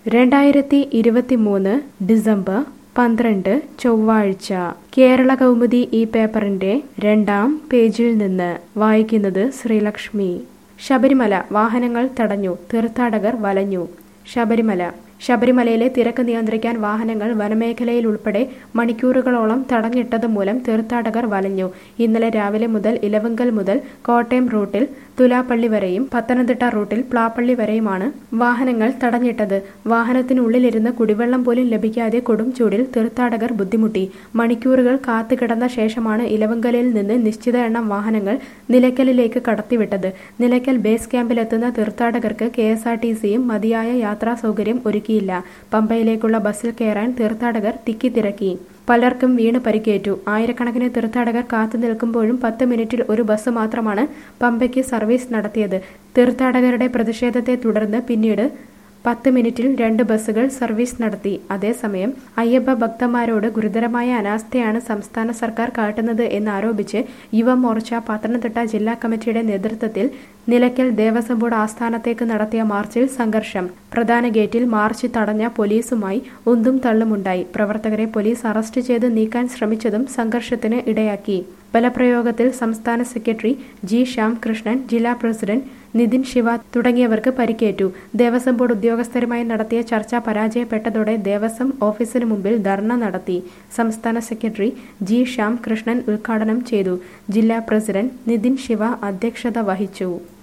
രണ്ടായിരത്തി ഇരുപത്തിമൂന്ന് ഡിസംബർ പന്ത്രണ്ട് ചൊവ്വാഴ്ച കേരള കൗമുദി ഈ പേപ്പറിന്റെ രണ്ടാം പേജിൽ നിന്ന് വായിക്കുന്നത് ശ്രീലക്ഷ്മി ശബരിമല വാഹനങ്ങൾ തടഞ്ഞു തീർത്ഥാടകർ വലഞ്ഞു ശബരിമല ശബരിമലയിലെ തിരക്ക് നിയന്ത്രിക്കാൻ വാഹനങ്ങൾ വനമേഖലയിൽ ഉൾപ്പെടെ മണിക്കൂറുകളോളം തടഞ്ഞിട്ടത് മൂലം തീർത്ഥാടകർ വലഞ്ഞു ഇന്നലെ രാവിലെ മുതൽ ഇലവുങ്കൽ മുതൽ കോട്ടയം റൂട്ടിൽ തുലാപ്പള്ളി വരെയും പത്തനംതിട്ട റൂട്ടിൽ പ്ലാപ്പള്ളി വരെയുമാണ് വാഹനങ്ങൾ തടഞ്ഞിട്ടത് വാഹനത്തിനുള്ളിലിരുന്ന് കുടിവെള്ളം പോലും ലഭിക്കാതെ കൊടും ചൂടിൽ തീർത്ഥാടകർ ബുദ്ധിമുട്ടി മണിക്കൂറുകൾ കാത്തുകിടന്ന ശേഷമാണ് ഇലവുങ്കലിൽ നിന്ന് നിശ്ചിത എണ്ണം വാഹനങ്ങൾ നിലയ്ക്കലിലേക്ക് കടത്തിവിട്ടത് നിലയ്ക്കൽ ബേസ് ക്യാമ്പിലെത്തുന്ന തീർത്ഥാടകർക്ക് കെ എസ് ആർ ടി സിയും മതിയായ യാത്രാ സൗകര്യം ഒരുക്കിയില്ല പമ്പയിലേക്കുള്ള ബസ്സിൽ കയറാൻ തീർത്ഥാടകർ തിക്കിത്തിരക്കി പലർക്കും വീണ് പരിക്കേറ്റു ആയിരക്കണക്കിന് തീർത്ഥാടകർ കാത്തു നിൽക്കുമ്പോഴും പത്ത് മിനിറ്റിൽ ഒരു ബസ് മാത്രമാണ് പമ്പയ്ക്ക് സർവീസ് നടത്തിയത് തീർത്ഥാടകരുടെ പ്രതിഷേധത്തെ തുടർന്ന് പിന്നീട് പത്ത് മിനിറ്റിൽ രണ്ട് ബസ്സുകൾ സർവീസ് നടത്തി അതേസമയം അയ്യപ്പ ഭക്തന്മാരോട് ഗുരുതരമായ അനാസ്ഥയാണ് സംസ്ഥാന സർക്കാർ കാട്ടുന്നത് എന്നാരോപിച്ച് യുവമോർച്ച പത്തനംതിട്ട ജില്ലാ കമ്മിറ്റിയുടെ നേതൃത്വത്തിൽ നിലയ്ക്കൽ ദേവസ്വം ബോർഡ് ആസ്ഥാനത്തേക്ക് നടത്തിയ മാർച്ചിൽ സംഘർഷം പ്രധാന ഗേറ്റിൽ മാർച്ച് തടഞ്ഞ പോലീസുമായി ഉന്തും തള്ളുമുണ്ടായി പ്രവർത്തകരെ പോലീസ് അറസ്റ്റ് ചെയ്ത് നീക്കാൻ ശ്രമിച്ചതും സംഘർഷത്തിന് ഇടയാക്കി ബലപ്രയോഗത്തിൽ സംസ്ഥാന സെക്രട്ടറി ജി ശ്യാം കൃഷ്ണൻ ജില്ലാ പ്രസിഡന്റ് നിതിൻ ശിവ തുടങ്ങിയവർക്ക് പരിക്കേറ്റു ദേവസ്വം ബോർഡ് ഉദ്യോഗസ്ഥരുമായി നടത്തിയ ചർച്ച പരാജയപ്പെട്ടതോടെ ദേവസ്വം ഓഫീസിന് മുമ്പിൽ ധർണ നടത്തി സംസ്ഥാന സെക്രട്ടറി ജി ശ്യാം കൃഷ്ണൻ ഉദ്ഘാടനം ചെയ്തു ജില്ലാ പ്രസിഡന്റ് നിതിൻ ശിവ അധ്യക്ഷത വഹിച്ചു